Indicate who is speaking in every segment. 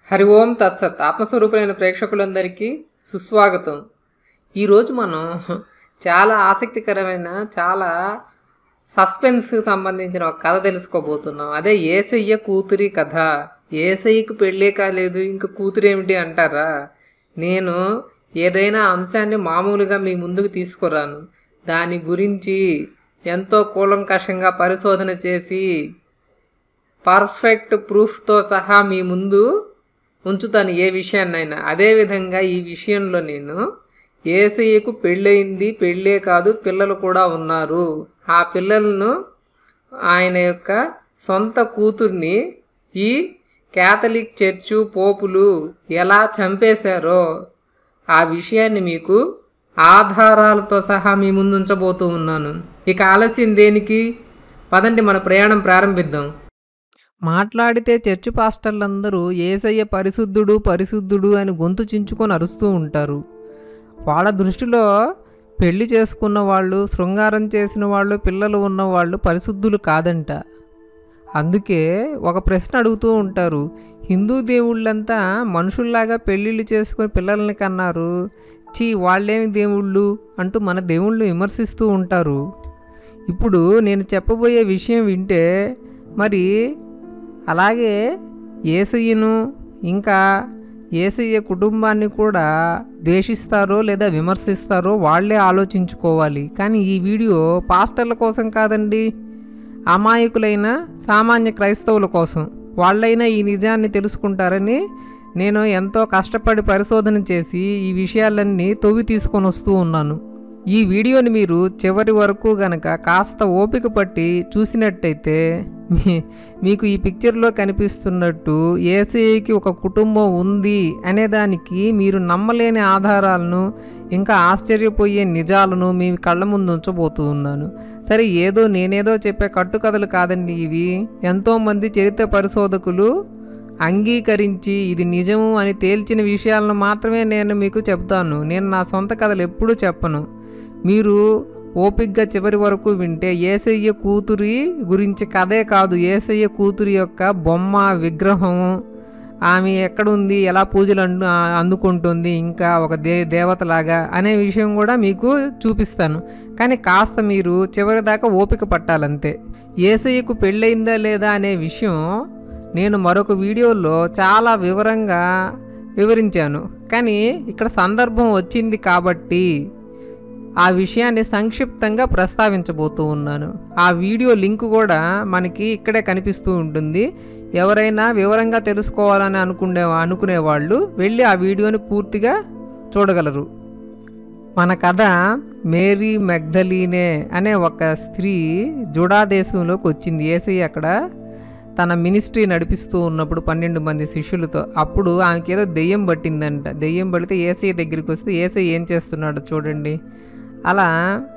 Speaker 1: హరి ఓం తత్సత్ ఆత్మస్వరూపులైన ప్రేక్షకులందరికీ సుస్వాగతం ఈరోజు మనం చాలా ఆసక్తికరమైన చాలా సస్పెన్స్కి సంబంధించిన ఒక కథ తెలుసుకోబోతున్నాం అదే ఏసయ్య కూతురి కథ ఏసయ్యకు పెళ్ళే కాలేదు ఇంక కూతురు ఏమిటి అంటారా నేను ఏదైనా అంశాన్ని మామూలుగా మీ ముందుకు తీసుకురాను దాని గురించి ఎంతో కూలంకషంగా పరిశోధన చేసి పర్ఫెక్ట్ ప్రూఫ్తో సహా మీ ముందు ఉంచుతాను ఏ విషయాన్నైనా అదేవిధంగా ఈ విషయంలో నేను ఏసయ్యకు పెళ్ళయింది పెళ్ళే కాదు పిల్లలు కూడా ఉన్నారు ఆ పిల్లలను ఆయన యొక్క సొంత కూతుర్ని ఈ క్యాథలిక్ చర్చు పోపులు ఎలా చంపేశారో ఆ విషయాన్ని మీకు ఆధారాలతో సహా మీ ముందు ఉంచబోతూ ఉన్నాను ఇక ఆలస్యం దేనికి పదండి మన ప్రయాణం ప్రారంభిద్దాం మాట్లాడితే చర్చి పాస్టర్లందరూ ఏసయ్య పరిశుద్ధుడు పరిశుద్ధుడు అని గొంతు చించుకొని అరుస్తూ ఉంటారు వాళ్ళ దృష్టిలో పెళ్లి చేసుకున్న వాళ్ళు శృంగారం చేసిన వాళ్ళు పిల్లలు ఉన్నవాళ్ళు పరిశుద్ధులు కాదంట అందుకే ఒక ప్రశ్న అడుగుతూ ఉంటారు హిందూ దేవుళ్ళంతా మనుషుల్లాగా పెళ్ళిళ్ళు చేసుకొని పిల్లల్ని కన్నారు చీ వాళ్ళేమి దేవుళ్ళు అంటూ మన దేవుళ్ళు విమర్శిస్తూ ఉంటారు ఇప్పుడు నేను చెప్పబోయే విషయం వింటే మరి అలాగే ఏసయ్యను ఇంకా ఏసయ్య కుటుంబాన్ని కూడా ద్వేషిస్తారో లేదా విమర్శిస్తారో వాళ్ళే ఆలోచించుకోవాలి కానీ ఈ వీడియో పాస్టర్ల కోసం కాదండి అమాయకులైన సామాన్య క్రైస్తవుల కోసం వాళ్ళైనా ఈ నిజాన్ని తెలుసుకుంటారని నేను ఎంతో కష్టపడి పరిశోధన చేసి ఈ విషయాలన్నీ తొవ్వి తీసుకొని వస్తూ ఉన్నాను ఈ వీడియోని మీరు చివరి వరకు గనక కాస్త ఓపిక పట్టి చూసినట్టయితే మీ మీకు ఈ పిక్చర్లో కనిపిస్తున్నట్టు ఏసీకి ఒక కుటుంబం ఉంది అనేదానికి మీరు నమ్మలేని ఆధారాలను ఇంకా ఆశ్చర్యపోయే నిజాలను మీ కళ్ళ ముందు ఉంచబోతూ ఉన్నాను సరే ఏదో నేనేదో చెప్పే కట్టుకథలు కాదండి ఇవి ఎంతోమంది చరిత్ర పరిశోధకులు అంగీకరించి ఇది నిజము అని తేల్చిన విషయాలను మాత్రమే నేను మీకు చెప్తాను నేను నా సొంత కథలు ఎప్పుడూ చెప్పను మీరు ఓపిగ్గా చివరి వరకు వింటే ఏసయ్య కూతురి గురించి కథే కాదు ఏసయ్య కూతురి యొక్క బొమ్మ విగ్రహం ఆమె ఎక్కడుంది ఎలా పూజలు అందు అందుకుంటుంది ఇంకా ఒక దే దేవతలాగా అనే విషయం కూడా మీకు చూపిస్తాను కానీ కాస్త మీరు చివరి దాకా ఓపిక పట్టాలంతే ఏసయ్యకు పెళ్ళయిందా లేదా అనే విషయం నేను మరొక వీడియోలో చాలా వివరంగా వివరించాను కానీ ఇక్కడ సందర్భం వచ్చింది కాబట్టి ఆ విషయాన్ని సంక్షిప్తంగా ప్రస్తావించబోతూ ఉన్నాను ఆ వీడియో లింక్ కూడా మనకి ఇక్కడే కనిపిస్తూ ఉంటుంది ఎవరైనా వివరంగా తెలుసుకోవాలని అనుకునే అనుకునే వాళ్ళు వెళ్ళి ఆ వీడియోని పూర్తిగా చూడగలరు మన కథ మేరీ మెగ్ధలీనే అనే ఒక స్త్రీ జుడా దేశంలోకి వచ్చింది ఏసీ అక్కడ తన మినిస్ట్రీ నడిపిస్తూ ఉన్నప్పుడు పన్నెండు మంది శిష్యులతో అప్పుడు ఆమెకి ఏదో దెయ్యం పట్టిందంట దెయ్యం పడితే ఏసీ దగ్గరికి వస్తే ఏసీ ఏం చేస్తున్నాడు చూడండి అలా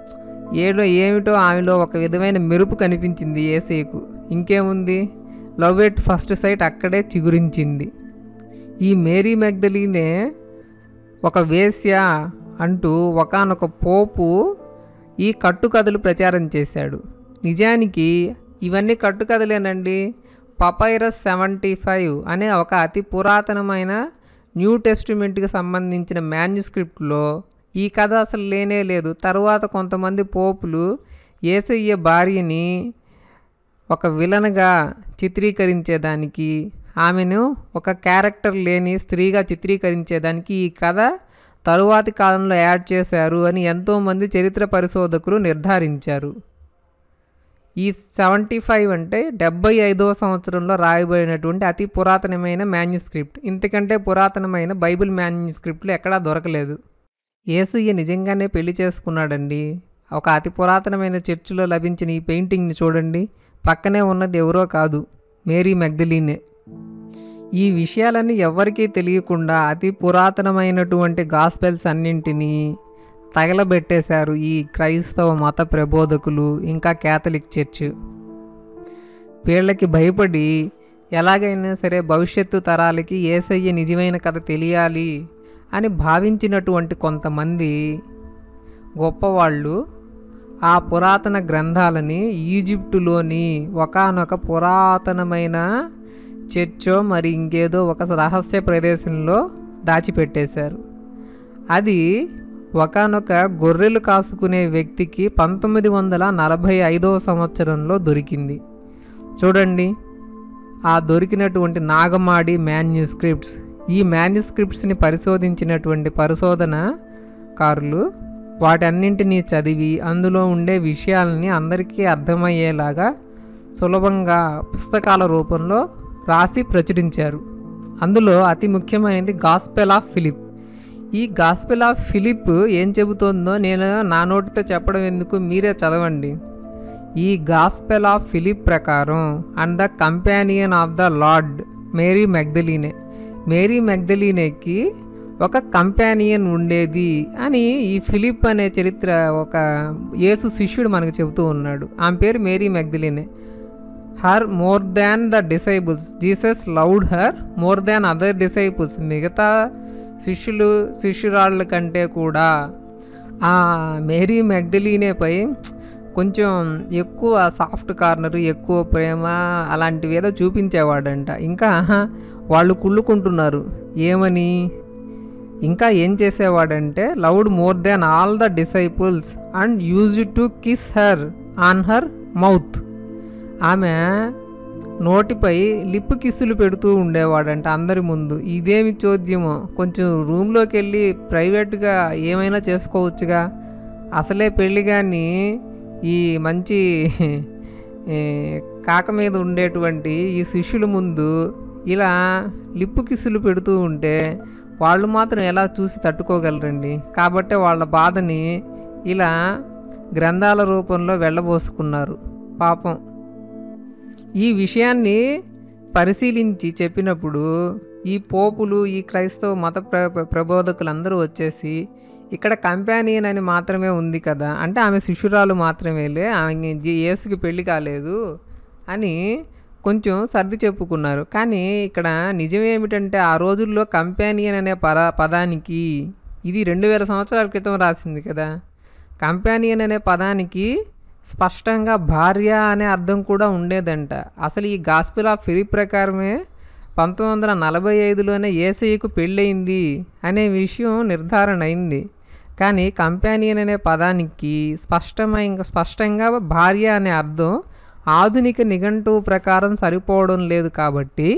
Speaker 1: ఏడో ఏమిటో ఆమెలో ఒక విధమైన మెరుపు కనిపించింది ఏసీకు ఇంకేముంది లవ్ ఎట్ ఫస్ట్ సైట్ అక్కడే చిగురించింది ఈ మేరీ మెగ్దలీనే ఒక వేశ్య అంటూ ఒకనొక పోపు ఈ కట్టుకథలు ప్రచారం చేశాడు నిజానికి ఇవన్నీ కట్టుకథలేనండి పపైరస్ సెవెంటీ ఫైవ్ అనే ఒక అతి పురాతనమైన న్యూ టెస్టిమెంట్కి సంబంధించిన మాన్యుస్క్రిప్ట్లో ఈ కథ అసలు లేనే లేదు తరువాత కొంతమంది పోపులు ఏసయ్య భార్యని ఒక విలన్గా చిత్రీకరించేదానికి ఆమెను ఒక క్యారెక్టర్ లేని స్త్రీగా చిత్రీకరించేదానికి ఈ కథ తరువాతి కాలంలో యాడ్ చేశారు అని ఎంతోమంది చరిత్ర పరిశోధకులు నిర్ధారించారు ఈ సెవెంటీ ఫైవ్ అంటే డెబ్బై ఐదవ సంవత్సరంలో రాయబడినటువంటి అతి పురాతనమైన మాన్యుస్క్రిప్ట్ ఇంతకంటే పురాతనమైన బైబిల్ మాన్యుస్క్రిప్ట్లు ఎక్కడా దొరకలేదు ఏసయ్య నిజంగానే పెళ్లి చేసుకున్నాడండి ఒక అతి పురాతనమైన చర్చిలో లభించిన ఈ పెయింటింగ్ని చూడండి పక్కనే ఉన్నది ఎవరో కాదు మేరీ మెగ్దలీనే ఈ విషయాలన్నీ ఎవ్వరికీ తెలియకుండా అతి పురాతనమైనటువంటి గాస్పెల్స్ అన్నింటినీ తగలబెట్టేశారు ఈ క్రైస్తవ మత ప్రబోధకులు ఇంకా క్యాథలిక్ చర్చ్ వీళ్ళకి భయపడి ఎలాగైనా సరే భవిష్యత్తు తరాలకి ఏసయ్య నిజమైన కథ తెలియాలి అని భావించినటువంటి కొంతమంది గొప్పవాళ్ళు ఆ పురాతన గ్రంథాలని ఈజిప్టులోని ఒకానొక పురాతనమైన చర్చో మరి ఇంకేదో ఒక రహస్య ప్రదేశంలో దాచిపెట్టేశారు అది ఒకనొక గొర్రెలు కాసుకునే వ్యక్తికి పంతొమ్మిది వందల నలభై ఐదవ సంవత్సరంలో దొరికింది చూడండి ఆ దొరికినటువంటి నాగమాడి మాన్యుస్క్రిప్ట్స్ ఈ మాన్యుస్క్రిప్ట్స్ని పరిశోధించినటువంటి పరిశోధనకారులు వాటన్నింటినీ చదివి అందులో ఉండే విషయాలని అందరికీ అర్థమయ్యేలాగా సులభంగా పుస్తకాల రూపంలో రాసి ప్రచురించారు అందులో అతి ముఖ్యమైనది గాస్పెల్ ఆఫ్ ఫిలిప్ ఈ గాస్పెల్ ఆఫ్ ఫిలిప్ ఏం చెబుతోందో నేను నా నోటితో చెప్పడం ఎందుకు మీరే చదవండి ఈ గాస్పెల్ ఆఫ్ ఫిలిప్ ప్రకారం and the companion of the Lord Mary Magdalene Mary మెగ్దలీనేకి ఒక కంపానియన్ ఉండేది అని ఈ ఫిలిప్ అనే చరిత్ర ఒక యేసు శిష్యుడు మనకు చెబుతూ ఉన్నాడు ఆమె పేరు Mary Magdalene her more than the disciples Jesus loved her more than other disciples మిగతా శిష్యులు శిష్యురాళ్ళ కంటే కూడా ఆ మేరీ మెగ్దలీనేపై కొంచెం ఎక్కువ సాఫ్ట్ కార్నర్ ఎక్కువ ప్రేమ అలాంటివి ఏదో చూపించేవాడంట ఇంకా వాళ్ళు కుళ్ళుకుంటున్నారు ఏమని ఇంకా ఏం చేసేవాడంటే loved more than all the disciples and used to kiss her on her mouth ఆమె నోటిపై లిప్ కిస్సులు పెడుతూ ఉండేవాడంట అందరి ముందు ఇదేమి చోద్యమో కొంచెం రూమ్లోకి వెళ్ళి ప్రైవేట్గా ఏమైనా చేసుకోవచ్చుగా అసలే పెళ్ళి కానీ ఈ మంచి ఏ, కాక మీద ఉండేటువంటి ఈ శిష్యుల ముందు ఇలా లిప్పు కిస్సులు పెడుతూ ఉంటే వాళ్ళు మాత్రం ఎలా చూసి తట్టుకోగలరండి కాబట్టే వాళ్ళ బాధని ఇలా గ్రంథాల రూపంలో వెళ్ళబోసుకున్నారు పాపం ఈ విషయాన్ని పరిశీలించి చెప్పినప్పుడు ఈ పోపులు ఈ క్రైస్తవ మత ప్ర ప్రబోధకులందరూ వచ్చేసి ఇక్కడ కంపానియన్ అని మాత్రమే ఉంది కదా అంటే ఆమె శిష్యురాలు మాత్రమేలే ఆమె జీ- యేసుకి పెళ్లి కాలేదు అని కొంచెం సర్ది చెప్పుకున్నారు కానీ ఇక్కడ నిజమేమిటంటే ఆ రోజుల్లో కంపానియన్ అనే పద పదానికి ఇది రెండు వేల సంవత్సరాల క్రితం రాసింది కదా కంపానియన్ అనే పదానికి స్పష్టంగా భార్య అనే అర్థం కూడా ఉండేదంట అసలు ఈ గాస్పిల్ ఆఫ్ ఫిలిప్ ప్రకారమే పంతొమ్మిది వందల నలభై ఐదులోనే ఏసయ్యకు పెళ్ళయింది అనే విషయం నిర్ధారణ అయింది కానీ కంపానియన్ అనే పదానికి స్పష్టమైన స్పష్టంగా భార్య అనే అర్థం ఆధునిక నిఘంటువు ప్రకారం సరిపోవడం లేదు కాబట్టి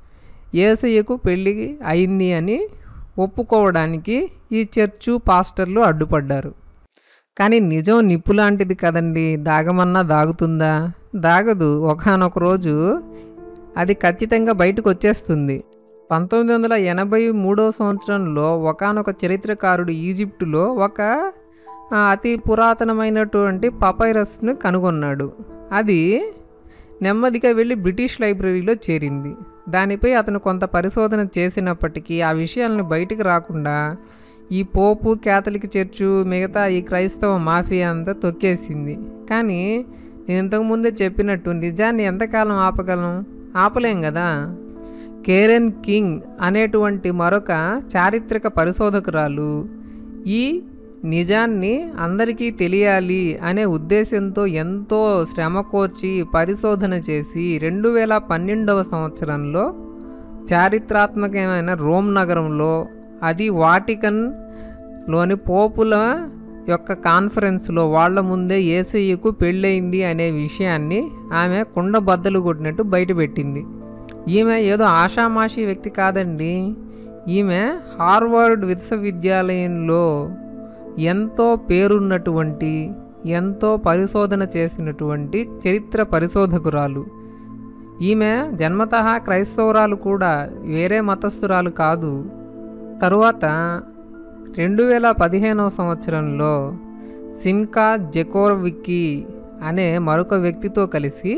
Speaker 1: ఏసయ్యకు పెళ్ళి అయింది అని ఒప్పుకోవడానికి ఈ చర్చు పాస్టర్లు అడ్డుపడ్డారు కానీ నిజం నిప్పు లాంటిది కదండి దాగమన్నా దాగుతుందా దాగదు ఒకనొక రోజు అది ఖచ్చితంగా బయటకు వచ్చేస్తుంది పంతొమ్మిది వందల ఎనభై మూడో సంవత్సరంలో ఒకనొక చరిత్రకారుడు ఈజిప్టులో ఒక ఆ, అతి పురాతనమైనటువంటి పపైరస్ను కనుగొన్నాడు అది నెమ్మదిగా వెళ్ళి బ్రిటిష్ లైబ్రరీలో చేరింది దానిపై అతను కొంత పరిశోధన చేసినప్పటికీ ఆ విషయాలను బయటికి రాకుండా ఈ పోపు క్యాథలిక్ చర్చు మిగతా ఈ క్రైస్తవ మాఫియా అంతా తొక్కేసింది కానీ నేను ఇంతకుముందే చెప్పినట్టు నిజాన్ని ఎంతకాలం ఆపగలం ఆపలేం కదా కేరెన్ కింగ్ అనేటువంటి మరొక చారిత్రక పరిశోధకురాలు ఈ నిజాన్ని అందరికీ తెలియాలి అనే ఉద్దేశంతో ఎంతో శ్రమ కోర్చి పరిశోధన చేసి రెండు వేల పన్నెండవ సంవత్సరంలో చారిత్రాత్మకమైన రోమ్ నగరంలో అది వాటికన్ లోని పోపుల యొక్క కాన్ఫరెన్స్లో వాళ్ళ ముందే ఏసయ్యకు పెళ్ళయింది అనే విషయాన్ని ఆమె కుండ బద్దలు కొట్టినట్టు బయటపెట్టింది ఈమె ఏదో ఆషామాషి వ్యక్తి కాదండి ఈమె హార్వర్డ్ విశ్వవిద్యాలయంలో ఎంతో పేరున్నటువంటి ఎంతో పరిశోధన చేసినటువంటి చరిత్ర పరిశోధకురాలు ఈమె జన్మతః క్రైస్తవురాలు కూడా వేరే మతస్థురాలు కాదు తరువాత రెండు వేల పదిహేనవ సంవత్సరంలో సిన్కా జెకోర్వికి అనే మరొక వ్యక్తితో కలిసి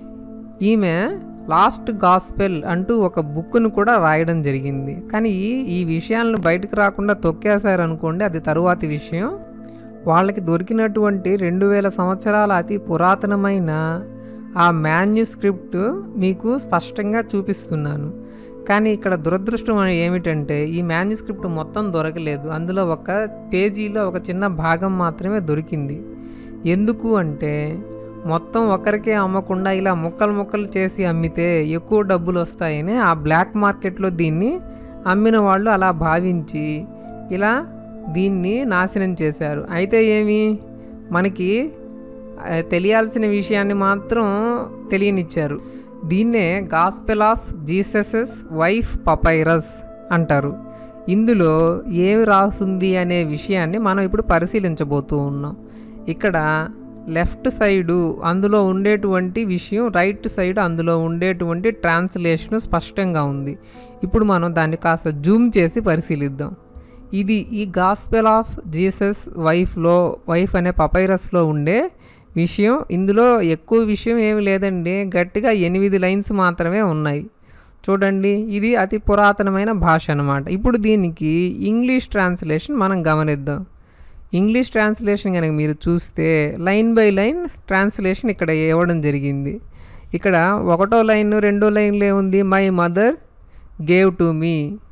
Speaker 1: ఈమె లాస్ట్ గాస్పెల్ అంటూ ఒక బుక్ను కూడా రాయడం జరిగింది కానీ ఈ- ఈ విషయాలను బయటకు రాకుండా తొక్కేశారనుకోండి అది తరువాతి విషయం వాళ్ళకి దొరికినటువంటి రెండు వేల సంవత్సరాల అతి పురాతనమైన ఆ మాన్యుస్క్రిప్ట్ మీకు స్పష్టంగా చూపిస్తున్నాను కానీ ఇక్కడ దురదృష్టం అని ఏమిటంటే ఈ మాన్యుస్క్రిప్ట్ మొత్తం దొరకలేదు అందులో ఒక పేజీలో ఒక చిన్న భాగం మాత్రమే దొరికింది ఎందుకు అంటే మొత్తం ఒకరికే అమ్మకుండా ఇలా ముక్కలు ముక్కలు చేసి అమ్మితే ఎక్కువ డబ్బులు వస్తాయని ఆ బ్లాక్ మార్కెట్లో దీన్ని అమ్మిన వాళ్ళు అలా భావించి ఇలా దీన్ని నాశనం చేశారు అయితే ఏమి మనకి ఆ, తెలియాల్సిన విషయాన్ని మాత్రం తెలియనిచ్చారు దీన్నే gospel of Jesus's wife papyrus అంటారు ఇందులో ఏమి రాస్తుంది అనే విషయాన్ని మనం ఇప్పుడు పరిశీలించబోతూ ఉన్నాం ఇక్కడ లెఫ్ట్ సైడు అందులో ఉండేటువంటి విషయం రైట్ సైడ్ అందులో ఉండేటువంటి ట్రాన్స్లేషన్ స్పష్టంగా ఉంది ఇప్పుడు మనం దాన్ని కాస్త జూమ్ చేసి పరిశీలిద్దాం ఇది ఈ గాస్పెల్ ఆఫ్ జీసస్ వైఫ్లో వైఫ్ అనే పపైరస్లో ఉండే విషయం ఇందులో ఎక్కువ విషయం ఏమి లేదండి గట్టిగా ఎనిమిది లైన్స్ మాత్రమే ఉన్నాయి చూడండి ఇది అతి పురాతనమైన భాష అన్నమాట ఇప్పుడు దీనికి ఇంగ్లీష్ ట్రాన్స్లేషన్ మనం గమనిద్దాం ఇంగ్లీష్ ట్రాన్స్లేషన్ కనుక మీరు చూస్తే లైన్ బై లైన్ ట్రాన్స్లేషన్ ఇక్కడ ఇవ్వడం జరిగింది ఇక్కడ ఒకటో లైన్ రెండో లైన్లో ఏముంది my mother gave to me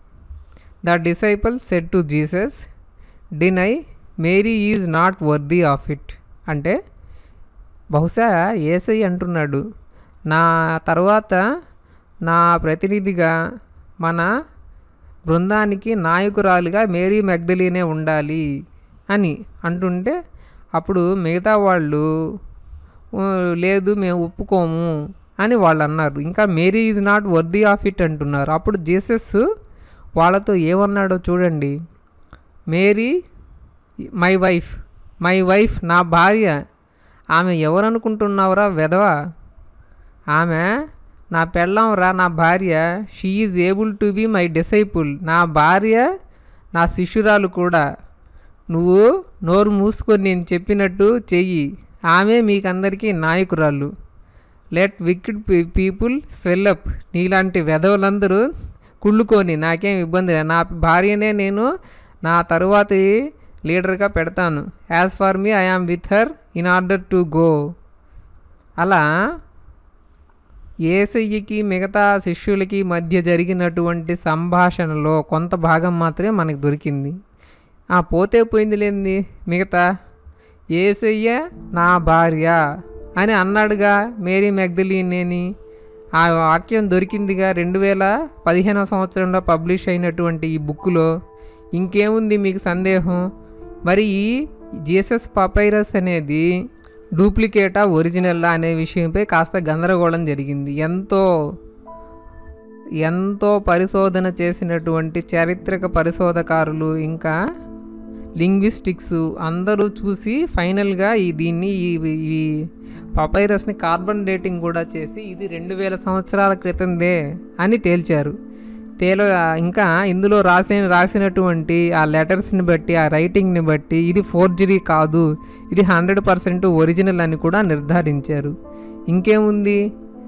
Speaker 1: the disciple said to Jesus deny Mary is not worthy of it అంటే బహుశా ఏసై అంటున్నాడు నా తర్వాత నా ప్రతినిధిగా మన బృందానికి నాయకురాలుగా మేరీ మెగ్దలీనే ఉండాలి అని అంటుంటే అప్పుడు మిగతా వాళ్ళు "ఊ, లేదు మేము ఒప్పుకోము అని వాళ్ళు అన్నారు ఇంకా Mary is not worthy of it అంటున్నారు అప్పుడు జీసస్ వాళ్ళతో ఏమన్నాడో చూడండి Mary my wife my wife నా భార్య ఆమె ఎవరనుకుంటున్నావురా వెధవ ఆమె నా పెళ్ళం రా నా భార్య she is able to be my disciple నా భార్య నా శిష్యురాలు కూడా నువ్వు నోరు మూసుకొని నేను చెప్పినట్టు చెయ్యి ఆమె మీకందరికీ నాయకురాలు లెట్ వికెడ్ పీపుల్ స్వెల్లప్ నీలాంటి వెధవులందరూ కుళ్ళుకొని నాకేం ఇబ్బంది లేదు నా భార్యనే నేను నా తరువాతి లీడర్గా పెడతాను as far me I am with her in order to go అలా ఏసయ్యకి మిగతా శిష్యులకి మధ్య జరిగినటువంటి సంభాషణలో కొంత భాగం మాత్రమే మనకు దొరికింది ఆ పోతే పోయింది లేనిది మిగతా ఏసయ్య నా భార్య అని అన్నాడుగా మేరీ మెగ్దలీనేని ఆ వాక్యం దొరికిందిగా రెండు వేల పదిహేనవ సంవత్సరంలో పబ్లిష్ అయినటువంటి ఈ బుక్లో ఇంకేముంది మీకు సందేహం మరి ఈ జీసస్ పపైరస్ అనేది డూప్లికేటా ఒరిజినల్లా అనే విషయంపై కాస్త గందరగోళం జరిగింది ఎంతో ఎంతో పరిశోధన చేసినటువంటి చారిత్రక పరిశోధకారులు ఇంకా లింగ్విస్టిక్స్ అందరూ చూసి ఫైనల్గా ఈ దీన్ని ఈ ఈ పపైరస్ని కార్బన్ డేటింగ్ కూడా చేసి ఇది రెండు వేల సంవత్సరాల క్రితందే అని తేల్చారు తేల ఇంకా ఇందులో రాసిన రాసినటువంటి ఆ లెటర్స్ని బట్టి ఆ రైటింగ్ని బట్టి ఇది ఫోర్జరీ కాదు ఇది హండ్రెడ్ పర్సెంట్ ఒరిజినల్ అని కూడా నిర్ధారించారు ఇంకేముంది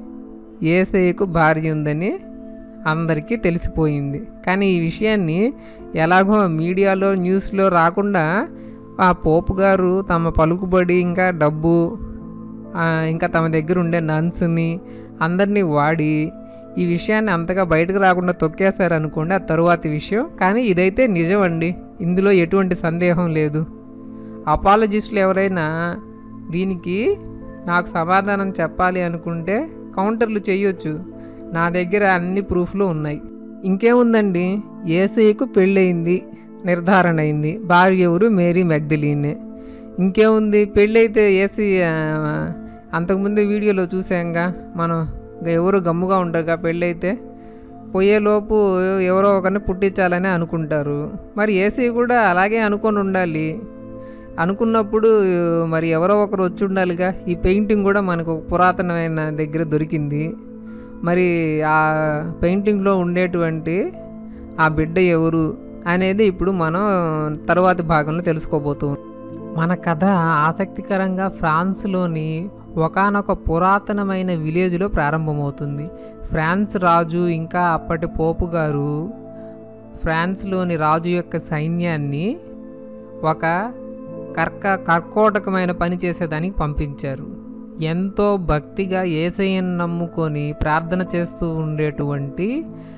Speaker 1: ఏసయ్యకు భార్య ఉందని అందరికీ తెలిసిపోయింది కానీ ఈ విషయాన్ని ఎలాగో మీడియాలో న్యూస్లో రాకుండా ఆ పోపు గారు తమ పలుకుబడి ఇంకా డబ్బు ఆ, ఇంకా తమ దగ్గర ఉండే నన్స్ని అందరినీ వాడి ఈ విషయాన్ని అంతగా బయటకు రాకుండా తొక్కేశారు అనుకోండి ఆ తరువాతి విషయం కానీ ఇదైతే నిజం అండి ఇందులో ఎటువంటి సందేహం లేదు అపాలజిస్టులు ఎవరైనా దీనికి నాకు సమాధానం చెప్పాలి అనుకుంటే కౌంటర్లు చేయొచ్చు నా దగ్గర అన్ని ప్రూఫ్లు ఉన్నాయి ఇంకేముందండి ఏసయ్యకు పెళ్ళయింది నిర్ధారణ అయింది భార్య ఎవరు మేరీ మెగ్దలీనే ఇంకేముంది పెళ్ళైతే ఏసీ ఆ, అంతకుముందు వీడియోలో చూసాంగా మనం ఇంకా ఎవరు గమ్ముగా ఉండరుగా పెళ్ళైతే పోయేలోపు ఎవరో ఒకరిని పుట్టించాలని అనుకుంటారు మరి ఏసీ కూడా అలాగే అనుకొని ఉండాలి అనుకున్నప్పుడు మరి ఎవరో ఒకరు వచ్చి ఉండాలిగా ఈ పెయింటింగ్ కూడా మనకు ఒక పురాతనమైన దగ్గర దొరికింది మరి ఆ పెయింటింగ్లో ఉండేటువంటి ఆ బిడ్డ ఎవరు అనేది ఇప్పుడు మనం తరువాతి భాగంలో తెలుసుకోబోతూ ఉన్నాం. మన కథ ఆసక్తికరంగా ఫ్రాన్స్లోని ఒకానొక పురాతనమైన విలేజ్లో ప్రారంభమవుతుంది ఫ్రాన్స్ రాజు ఇంకా అప్పటి పోపు గారు ఫ్రాన్స్లోని రాజు యొక్క సైన్యాన్ని ఒక కర్క కర్కోటకమైన పని చేసేదానికి పంపించారు ఎంతో భక్తిగా ఏసయ్యను నమ్ముకొని ప్రార్థన చేస్తూ ఉండేటువంటి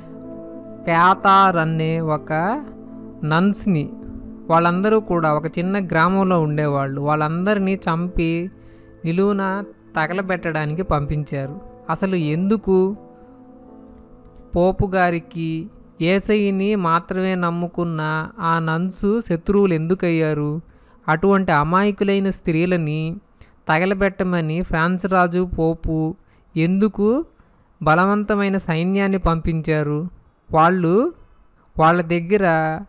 Speaker 1: క్యాతార్ అనే ఒక నన్స్ని వాళ్ళందరూ కూడా ఒక చిన్న గ్రామంలో ఉండేవాళ్ళు వాళ్ళందరినీ చంపి నిలువున తగలబెట్టడానికి పంపించారు అసలు ఎందుకు పోపు గారికి ఏసైని మాత్రమే నమ్ముకున్న ఆ నన్సు శత్రువులు ఎందుకయ్యారు అటువంటి అమాయకులైన స్త్రీలని తగలబెట్టమని ఫ్రాన్స్ రాజు పోపు ఎందుకు బలవంతమైన సైన్యాన్ని పంపించారు వాళ్ళు వాళ్ళ దగ్గర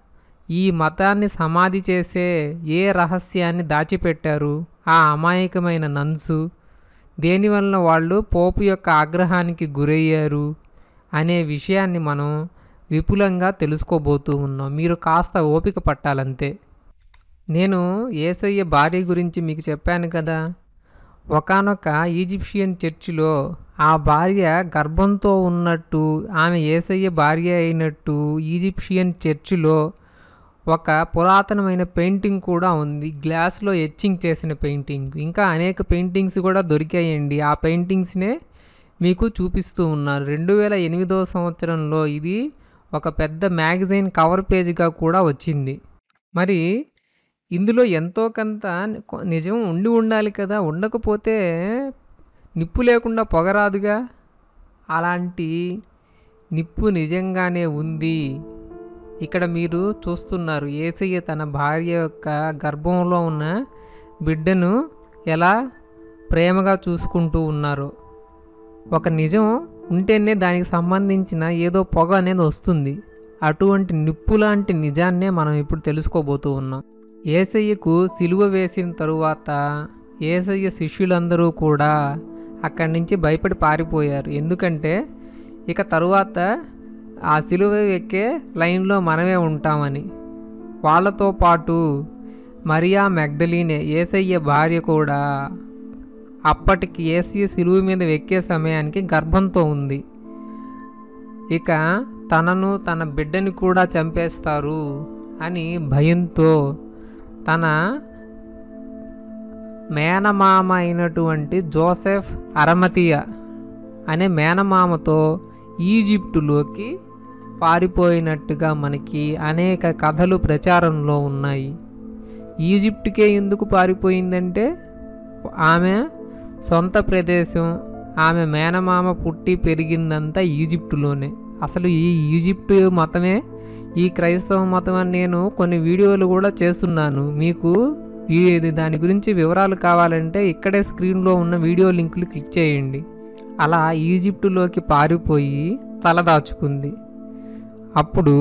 Speaker 1: ఈ మతాన్ని సమాధి చేసే ఏ రహస్యాన్ని దాచిపెట్టారు ఆ అమాయకమైన నన్సు దేనివల్ల వాళ్ళు పోపు యొక్క ఆగ్రహానికి గురయ్యారు అనే విషయాన్ని మనం విపులంగా తెలుసుకోబోతూ ఉన్నాం మీరు కాస్త ఓపిక పట్టాలంతే నేను ఏసయ్య భార్య గురించి మీకు చెప్పాను కదా ఒకనొక ఈజిప్షియన్ చర్చిలో ఆ భార్య గర్భంతో ఉన్నట్టు ఆమె ఏసయ్య భార్య అయినట్టు ఈజిప్షియన్ చర్చిలో ఒక పురాతనమైన పెయింటింగ్ కూడా ఉంది గ్లాస్లో ఎచ్చింగ్ చేసిన పెయింటింగ్ ఇంకా అనేక పెయింటింగ్స్ కూడా దొరికాయండి ఆ పెయింటింగ్స్నే మీకు చూపిస్తూ ఉన్నారు రెండు వేల ఎనిమిదో సంవత్సరంలో ఇది ఒక పెద్ద మ్యాగజైన్ కవర్ పేజ్గా కూడా వచ్చింది మరి ఇందులో ఎంతో కొంత నిజం ఉండి ఉండాలి కదా ఉండకపోతే నిప్పు లేకుండా పొగరాదుగా అలాంటి నిప్పు నిజంగానే ఉంది ఇక్కడ మీరు చూస్తున్నారు ఏసయ్య తన భార్య యొక్క గర్భంలో ఉన్న బిడ్డను ఎలా ప్రేమగా చూసుకుంటూ ఉన్నారు ఒక నిజం ఉంటేనే దానికి సంబంధించిన ఏదో పొగ అనేది వస్తుంది అటువంటి నిప్పు లాంటి నిజాన్నే మనం ఇప్పుడు తెలుసుకోబోతూ ఉన్నాం ఏసయ్యకు సిలువ వేసిన తరువాత ఏసయ్య శిష్యులందరూ కూడా అక్కడి నుంచి భయపడి పారిపోయారు ఎందుకంటే ఇక తరువాత ఆ సిలువ ఎక్కే లైన్లో మనమే ఉంటామని వాళ్ళతో పాటు మరియా మెగ్దలీనే ఏసయ్య భార్య కూడా అప్పటికి ఏసయ్య సిలువ మీద ఎక్కే సమయానికి గర్భంతో ఉంది ఇక తనను తన బిడ్డని కూడా చంపేస్తారు అని భయంతో తన మేనమామ అయినటువంటి జోసెఫ్ అరమతియ అనే మేనమామతో ఈజిప్టులోకి పారిపోయినట్టుగా మనకి అనేక కథలు ప్రచారంలో ఉన్నాయి ఈజిప్టుకే ఎందుకు పారిపోయిందంటే ఆమె సొంత ప్రదేశం ఆమె మేనమామ పుట్టి పెరిగిందంతా ఈజిప్టులోనే అసలు ఈ ఈజిప్టు మతమే ఈ క్రైస్తవ మతం అని నేను కొన్ని వీడియోలు కూడా చేస్తున్నాను మీకు ఈ దాని గురించి వివరాలు కావాలంటే ఇక్కడే స్క్రీన్లో ఉన్న వీడియో లింకులు క్లిక్ చేయండి అలా ఈజిప్టులోకి పారిపోయి తలదాచుకుంది అప్పుడు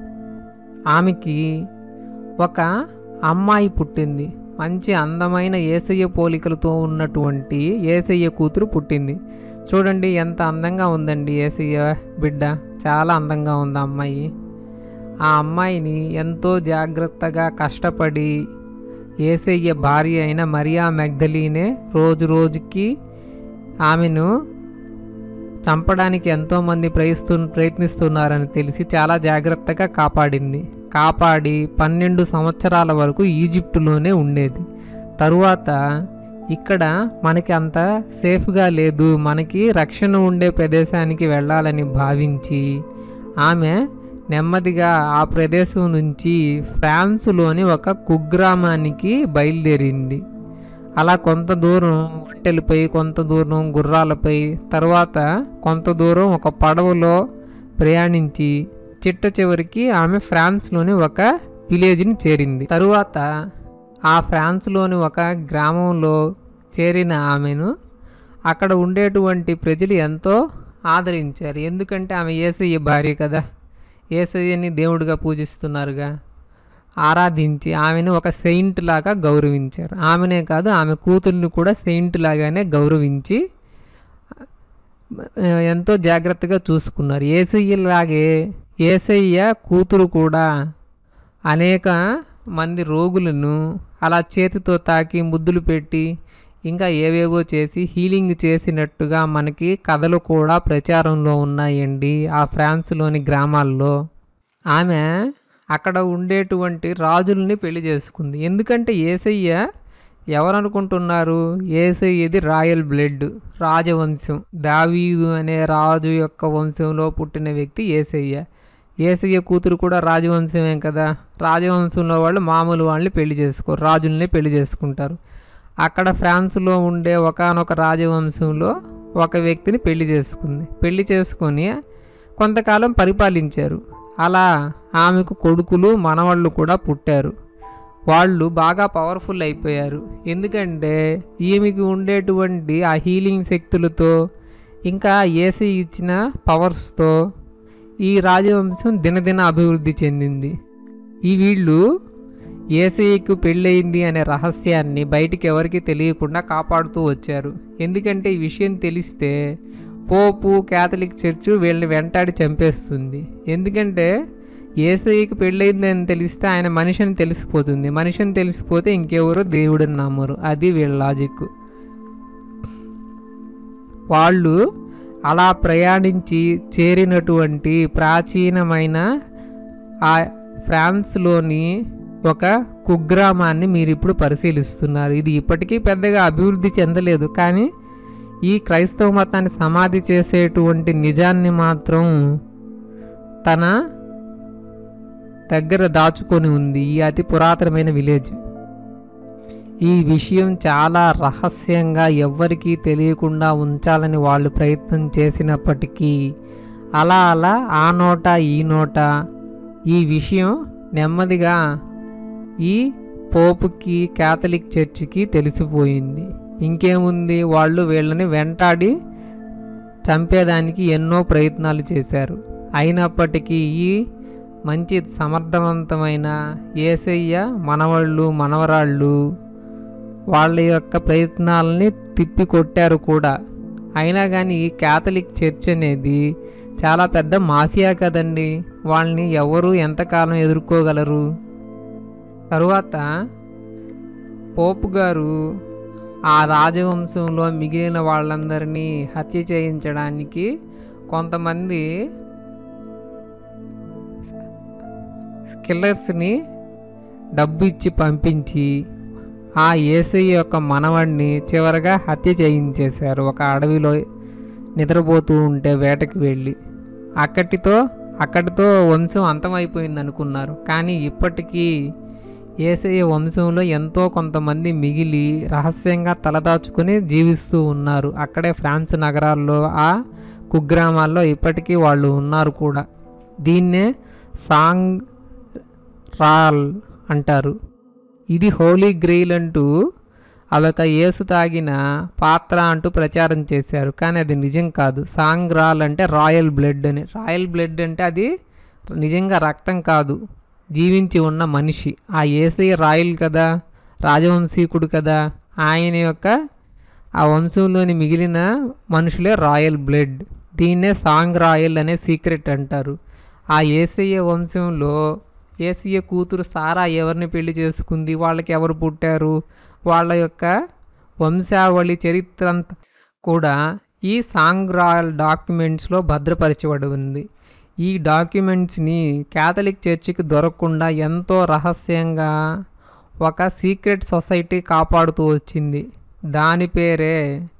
Speaker 1: ఆమెకి ఒక అమ్మాయి పుట్టింది మంచి అందమైన ఏసయ్య పోలికలతో ఉన్నటువంటి ఏసయ్య కూతురు పుట్టింది చూడండి ఎంత అందంగా ఉందండి ఏసయ్య బిడ్డ చాలా అందంగా ఉంది ఆ అమ్మాయి ఆ అమ్మాయిని ఎంతో జాగ్రత్తగా కష్టపడి ఏసయ్య భార్య అయిన మరియా మెగ్దలీనే రోజు రోజుకి ఆమెను చంపడానికి ఎంతోమంది ప్రయస్తు ప్రయత్నిస్తున్నారని తెలిసి చాలా జాగ్రత్తగా కాపాడింది కాపాడి పన్నెండు సంవత్సరాల వరకు ఈజిప్టులోనే ఉండేది తరువాత ఇక్కడ మనకి అంత సేఫ్గా లేదు మనకి రక్షణ ఉండే ప్రదేశానికి వెళ్ళాలని భావించి ఆమె నెమ్మదిగా ఆ ప్రదేశం నుంచి ఫ్రాన్స్లోని ఒక కుగ్రామానికి బయలుదేరింది అలా కొంత దూరం ఒంటెలపై కొంత దూరం గుర్రాలపై తర్వాత కొంత దూరం ఒక పడవలో ప్రయాణించి చిట్ట చివరికి ఆమె ఫ్రాన్స్లోని ఒక విలేజ్ని చేరింది తరువాత ఆ ఫ్రాన్స్లోని ఒక గ్రామంలో చేరిన ఆమెను అక్కడ ఉండేటువంటి ప్రజలు ఎంతో ఆదరించారు ఎందుకంటే ఆమె ఏసయ్య భార్య కదా ఏసయ్యని దేవుడిగా పూజిస్తున్నారుగా ఆరాధించి ఆమెను ఒక సెయింట్ లాగా గౌరవించారు ఆమెనే కాదు ఆమె కూతుర్ని కూడా సెయింట్ లాగానే గౌరవించి ఎంతో జాగ్రత్తగా చూసుకున్నారు ఏసయ్యలాగే ఏసయ్య కూతురు కూడా అనేక మంది రోగులను అలా చేతితో తాకి ముద్దులు పెట్టి ఇంకా ఏవేవో చేసి హీలింగ్ చేసినట్టుగా మనకి కథలు కూడా ప్రచారంలో ఉన్నాయండి ఆ ఫ్రాన్స్లోని గ్రామాల్లో ఆమె అక్కడ ఉండేటువంటి రాజుల్ని పెళ్లి చేసుకుంది ఎందుకంటే ఏసయ్య ఎవరు అనుకుంటున్నారు ఏసయ్యది రాయల్ బ్లడ్ రాజవంశం దావీదు అనే రాజు యొక్క వంశంలో పుట్టిన వ్యక్తి ఏసయ్య ఏసయ్య కూతురు కూడా రాజవంశమే కదా రాజవంశంలో వాళ్ళు మామూలు వాళ్ళని పెళ్లి చేసుకోరు రాజుల్ని పెళ్లి చేసుకుంటారు అక్కడ ఫ్రాన్స్లో ఉండే ఒకానొక రాజవంశంలో ఒక వ్యక్తిని పెళ్లి చేసుకుంది పెళ్లి చేసుకొని కొంతకాలం పరిపాలించారు అలా ఆమెకు కొడుకులు మనవాళ్ళు కూడా పుట్టారు వాళ్ళు బాగా పవర్ఫుల్ అయిపోయారు ఎందుకంటే ఈమెకి ఉండేటువంటి ఆ హీలింగ్ శక్తులతో ఇంకా ఏసీ ఇచ్చిన పవర్స్తో ఈ రాజవంశం దినదిన అభివృద్ధి చెందింది ఈ వీళ్ళు ఏసీకు పెళ్ళయింది అనే రహస్యాన్ని బయటికి ఎవరికి తెలియకుండా కాపాడుతూ వచ్చారు ఎందుకంటే ఈ విషయం తెలిస్తే పోపు క్యాథలిక్ చర్చ్ వీళ్ళని వెంటాడి చంపేస్తుంది ఎందుకంటే ఏసైకి పెళ్ళయిందని తెలిస్తే ఆయన మనిషిని తెలిసిపోతుంది మనిషిని తెలిసిపోతే ఇంకెవరో దేవుడిని నమ్మరు అది వీళ్ళ లాజిక్ వాళ్ళు అలా ప్రయాణించి చేరినటువంటి ప్రాచీనమైన ఆ ఫ్రాన్స్లోని ఒక కుగ్రామాన్ని మీరు ఇప్పుడు పరిశీలిస్తున్నారు ఇది ఇప్పటికీ పెద్దగా అభివృద్ధి చెందలేదు కానీ ఈ క్రైస్తవ మతాన్ని సమాధి చేసేటువంటి నిజాన్ని మాత్రం తన దగ్గర దాచుకొని ఉంది ఈ అతి పురాతనమైన విలేజ్ ఈ విషయం చాలా రహస్యంగా ఎవ్వరికీ తెలియకుండా ఉంచాలని వాళ్ళు ప్రయత్నం చేసినప్పటికీ అలా అలా ఆ నోట ఈ నోట ఈ విషయం నెమ్మదిగా ఈ పోపుకి క్యాథలిక్ చర్చికి తెలిసిపోయింది ఇంకేముంది వాళ్ళు వీళ్ళని వెంటాడి చంపేదానికి ఎన్నో ప్రయత్నాలు చేశారు అయినప్పటికీ ఈ మంచి సమర్థవంతమైన ఏసయ్య మనవళ్ళు మనవరాళ్ళు వాళ్ళ యొక్క ప్రయత్నాలని తిప్పి కొట్టారు కూడా అయినా కానీ ఈ క్యాథలిక్ చర్చ్ అనేది చాలా పెద్ద మాఫియా కదండి వాళ్ళని ఎవరు ఎంతకాలం ఎదుర్కోగలరు తరువాత పోపు గారు ఆ రాజవంశంలో మిగిలిన వాళ్ళందరినీ హత్య చేయించడానికి కొంతమంది కిల్లర్స్ని డబ్బు ఇచ్చి పంపించి ఆ ఏసై యొక్క మనవడిని చివరగా హత్య చేయించేశారు ఒక అడవిలో నిద్రపోతూ ఉంటే వేటకి వెళ్ళి అక్కడితో అక్కడితో వంశం అంతమైపోయింది అనుకున్నారు కానీ ఇప్పటికీ ఏసయ్య వంశంలో ఎంతో కొంతమంది మిగిలి రహస్యంగా తలదాచుకుని జీవిస్తూ ఉన్నారు అక్కడే ఫ్రాన్స్ నగరాల్లో ఆ కుగ్రామాల్లో ఇప్పటికీ వాళ్ళు ఉన్నారు కూడా దీన్నే సాంగ్ రాల్ అంటారు ఇది హోలీ గ్రెయిల్ అంటూ అదొక ఏసు తాగిన పాత్ర అంటూ ప్రచారం చేశారు కానీ అది నిజం కాదు సాంగ్ రాల్ అంటే రాయల్ బ్లడ్ అని రాయల్ బ్లడ్ అంటే అది నిజంగా రక్తం కాదు జీవించి ఉన్న మనిషి ఆ ఏసై రాయల్ కదా రాజవంశీకుడు కదా ఆయన యొక్క ఆ వంశంలోని మిగిలిన మనుషులే రాయల్ బ్లడ్ దీన్నే సాంగ్ రాయల్ అనే సీక్రెట్ అంటారు ఆ ఏసయ్య వంశంలో ఏసయ్య కూతురు సారా ఎవరిని పెళ్లి చేసుకుంది వాళ్ళకి ఎవరు పుట్టారు వాళ్ళ యొక్క వంశావళి చరిత్ర అంతా కూడా ఈ సాంగ్ రాయల్ డాక్యుమెంట్స్లో భద్రపరచబడి ఉంది ఈ డాక్యుమెంట్స్ని క్యాథలిక్ చర్చికి దొరకకుండా ఎంతో రహస్యంగా ఒక సీక్రెట్ సొసైటీ కాపాడుతూ వచ్చింది దాని పేరే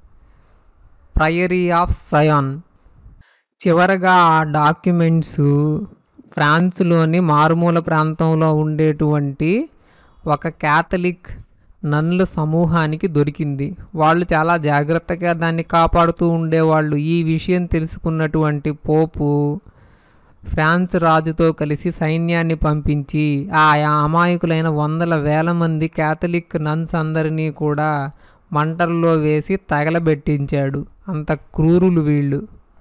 Speaker 1: ప్రయరీ ఆఫ్ సయాన్ చివరగా ఆ డాక్యుమెంట్స్ ఫ్రాన్స్లోని మారుమూల ప్రాంతంలో ఉండేటువంటి ఒక క్యాథలిక్ నన్నుల సమూహానికి దొరికింది వాళ్ళు చాలా జాగ్రత్తగా దాన్ని కాపాడుతూ ఉండేవాళ్ళు ఈ విషయం తెలుసుకున్నటువంటి పోపు ఫ్రాన్స్ రాజుతో కలిసి సైన్యాన్ని పంపించి ఆ అమాయకులైన వందల వేల మంది క్యాథలిక్ నన్స్ అందరినీ కూడా మంటల్లో వేసి తగలబెట్టించాడు అంత క్రూరులు వీళ్ళు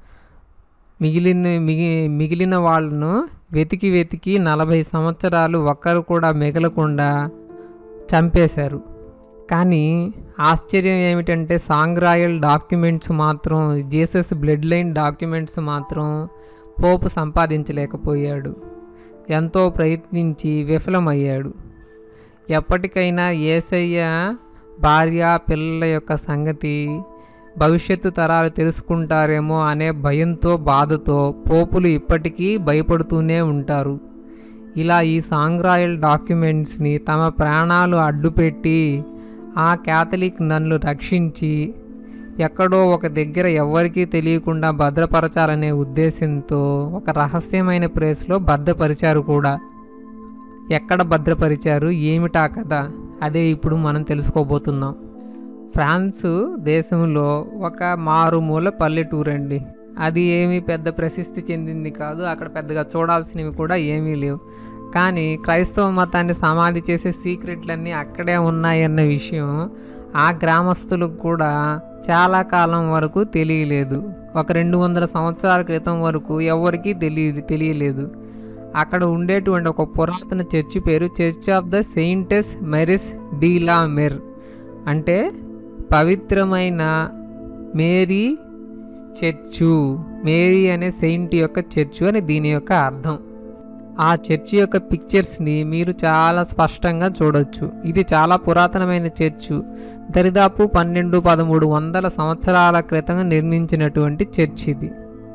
Speaker 1: మిగిలిన మిగి మిగిలిన వాళ్ళను వెతికి వెతికి నలభై సంవత్సరాలు ఒక్కరు కూడా మిగలకుండా చంపేశారు కానీ ఆశ్చర్యం ఏమిటంటే సాంగ్రాయల్ డాక్యుమెంట్స్ మాత్రం జీసస్ బ్లడ్ లైన్ డాక్యుమెంట్స్ మాత్రం పోపు సంపాదించలేకపోయాడు ఎంతో ప్రయత్నించి విఫలమయ్యాడు ఎప్పటికైనా ఏసయ్య భార్య పిల్లల యొక్క సంగతి భవిష్యత్తు తరాలు తెలుసుకుంటారేమో అనే భయంతో బాధతో పోపులు ఇప్పటికీ భయపడుతూనే ఉంటారు ఇలా ఈ సాంగ్రాయల్ డాక్యుమెంట్స్ని తమ ప్రాణాలు అడ్డుపెట్టి ఆ క్యాథలిక్ నన్ను రక్షించి ఎక్కడో ఒక దగ్గర ఎవ్వరికీ తెలియకుండా భద్రపరచాలనే ఉద్దేశంతో ఒక రహస్యమైన ప్లేస్లో భద్రపరిచారు కూడా ఎక్కడ భద్రపరిచారు ఏమిటా కథ అదే ఇప్పుడు మనం తెలుసుకోబోతున్నాం ఫ్రాన్స్ దేశంలో ఒక మారుమూల పల్లెటూరు అండి అది ఏమీ పెద్ద ప్రసిద్ధి చెందింది కాదు అక్కడ పెద్దగా చూడాల్సినవి కూడా ఏమీ లేవు కానీ క్రైస్తవ మతాన్ని సమాధి చేసే సీక్రెట్లన్నీ అక్కడే ఉన్నాయన్న విషయం ఆ గ్రామస్తులకు కూడా చాలా కాలం వరకు తెలియలేదు ఒక రెండు వందల సంవత్సరాల క్రితం వరకు ఎవరికీ తెలియదు తెలియలేదు అక్కడ ఉండేటువంటి ఒక పురాతన చర్చి పేరు church of the Saintes Maries de la Mer అంటే పవిత్రమైన మేరీ చర్చు మేరీ అనే సెయింట్ యొక్క చర్చు అని దీని యొక్క అర్థం ఆ చర్చి యొక్క పిక్చర్స్ని మీరు చాలా స్పష్టంగా చూడొచ్చు ఇది చాలా పురాతనమైన చర్చు దరిదాపు పన్నెండు పదమూడు వందల సంవత్సరాల క్రితం నిర్మించినటువంటి చర్చి ఇది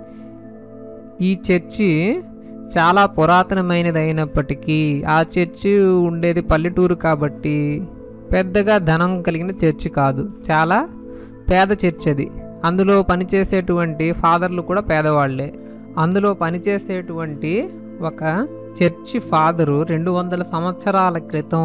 Speaker 1: ఈ చర్చి చాలా పురాతనమైనది అయినప్పటికీ ఆ చర్చి ఉండేది పల్లెటూరు కాబట్టి పెద్దగా ధనం కలిగిన చర్చి కాదు చాలా పేద చర్చి అది అందులో పనిచేసేటువంటి ఫాదర్లు కూడా పేదవాళ్లే అందులో పనిచేసేటువంటి ఒక చర్చి ఫాదరు రెండు వందల సంవత్సరాల క్రితం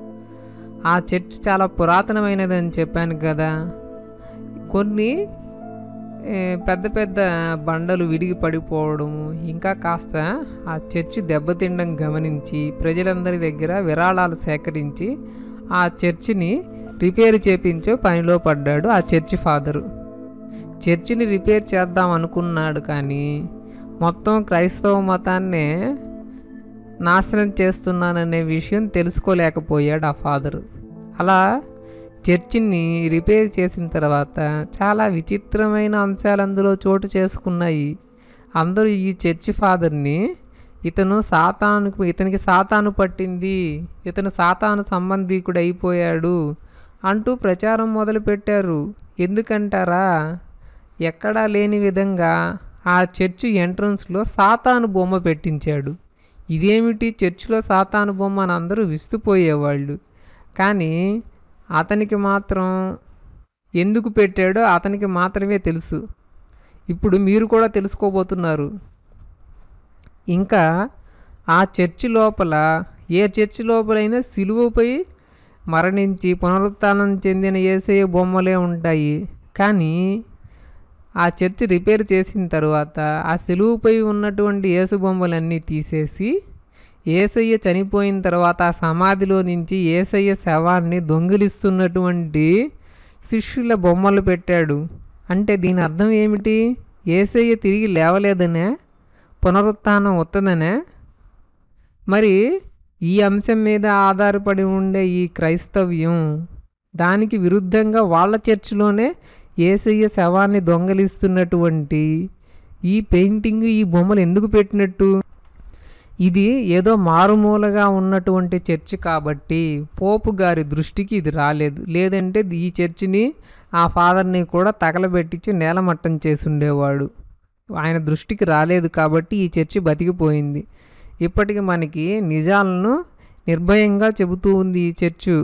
Speaker 1: ఆ చర్చ్ చాలా పురాతనమైనది అని చెప్పాను కదా కొన్ని ఏ, పెద్ద పెద్ద బండలు విడిగి పడిపోవడము ఇంకా కాస్త ఆ చర్చి దెబ్బతినడం గమనించి ప్రజలందరి దగ్గర విరాళాలు సేకరించి ఆ చర్చిని రిపేర్ చేపించే పనిలో పడ్డాడు ఆ చర్చి ఫాదరు చర్చిని రిపేర్ చేద్దాం అనుకున్నాడు కానీ మొత్తం క్రైస్తవ మతాన్నే నాశనం చేస్తున్నాననే విషయం తెలుసుకోలేకపోయాడు ఆ ఫాదరు అలా చర్చిని రిపేర్ చేసిన తర్వాత చాలా విచిత్రమైన అంశాలు అందులో చోటు చేసుకున్నాయి అందరూ ఈ చర్చి ఫాదర్ని ఇతను సాతానుకు ఇతనికి సాతాను పట్టింది ఇతను సాతాను సంబంధీకుడు అయిపోయాడు అంటూ ప్రచారం మొదలుపెట్టారు ఎందుకంటారా ఎక్కడా లేని విధంగా ఆ చర్చి ఎంట్రన్స్లో సాతాను బొమ్మ పెట్టించాడు ఇదేమిటి చర్చిలో సాతాను బొమ్మ అని అందరూ విస్తుపోయేవాళ్ళు కానీ అతనికి మాత్రం ఎందుకు పెట్టాడో అతనికి మాత్రమే తెలుసు ఇప్పుడు మీరు కూడా తెలుసుకోబోతున్నారు ఇంకా ఆ చర్చి లోపల ఏ చర్చి లోపలైనా సిలువపై మరణించి పునరుత్థానం చెందిన ఏసయ్య బొమ్మలే ఉంటాయి కానీ ఆ చర్చి రిపేర్ చేసిన తర్వాత ఆ సిలువుపై ఉన్నటువంటి యేసు బొమ్మలన్నీ తీసేసి ఏసయ్య చనిపోయిన తర్వాత ఆ సమాధిలో నుంచి ఏసయ్య శవాన్ని దొంగిలిస్తున్నటువంటి శిష్యుల బొమ్మలు పెట్టాడు అంటే దీని అర్థం ఏమిటి ఏసయ్య తిరిగి లేవలేదనే పునరుత్థానం వస్తుందనే మరి ఈ అంశం మీద ఆధారపడి ఉండే ఈ క్రైస్తవ్యం దానికి విరుద్ధంగా వాళ్ళ చర్చిలోనే ఏసయ్య శవాన్ని దొంగలిస్తున్నటువంటి ఈ పెయింటింగ్ ఈ బొమ్మలు ఎందుకు పెట్టినట్టు ఇది ఏదో మారుమూలగా ఉన్నటువంటి చర్చి కాబట్టి పోపు గారి దృష్టికి ఇది రాలేదు లేదంటే ఈ చర్చిని ఆ ఫాదర్ని కూడా తగలబెట్టించి నేలమట్టం చేసి ఉండేవాడు ఆయన దృష్టికి రాలేదు కాబట్టి ఈ చర్చి బతికిపోయింది ఇప్పటికి మనకి నిజాలను నిర్భయంగా చెబుతూ ఉంది ఈ చర్చు